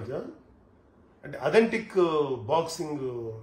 మధ్య అంటే authentic boxing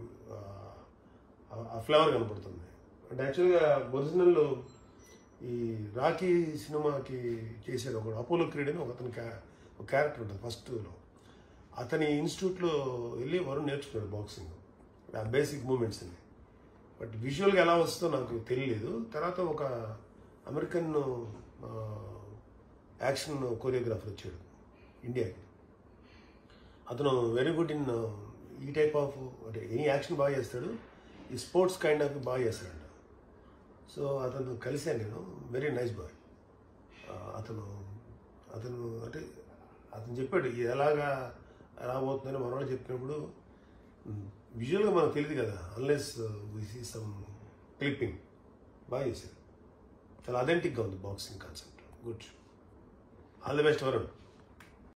ఆ ఫ్లేవర్ కనపడుతుంది అంటే యాక్చువల్గా ఒరిజినల్ ఈ రాకీ సినిమాకి చేసాడు ఒకడు అపోలో క్రీడ్ అని ఒక అతని క్యా- ఒక క్యారెక్టర్ ఉంటుంది ఫస్ట్లో అతని ఇన్స్టిట్యూట్లో వెళ్ళి వరుణ్ నేర్చుకున్నాడు బాక్సింగ్ ఆ బేసిక్ మూమెంట్స్ని బట్ విజువల్గా ఎలా వస్తుందో నాకు తెలియలేదు తర్వాత ఒక అమెరికన్ ఆ, యాక్షన్ కొరియోగ్రాఫర్ వచ్చాడు ఇండియాకి అతను వెరీ గుడ్ ఇన్ ఈ టైప్ ఆఫ్ అంటే ఎనీ యాక్షన్ బాగా చేస్తాడు ఈ స్పోర్ట్స్ కైండ్ ఆఫ్ బాగా చేస్తాడంట సో అతను కలిశాను నేను వెరీ నైస్ బాయ్ అతను అతను అంటే అతను చెప్పాడు ఇది ఎలాగా రాబోతుందని మన వాళ్ళు చెప్పినప్పుడు విజువల్గా మనకు తెలియదు కదా unless we see some clipping బాగా చేశారు చాలా అథెంటిక్గా ఉంది boxing concept good all the best Varun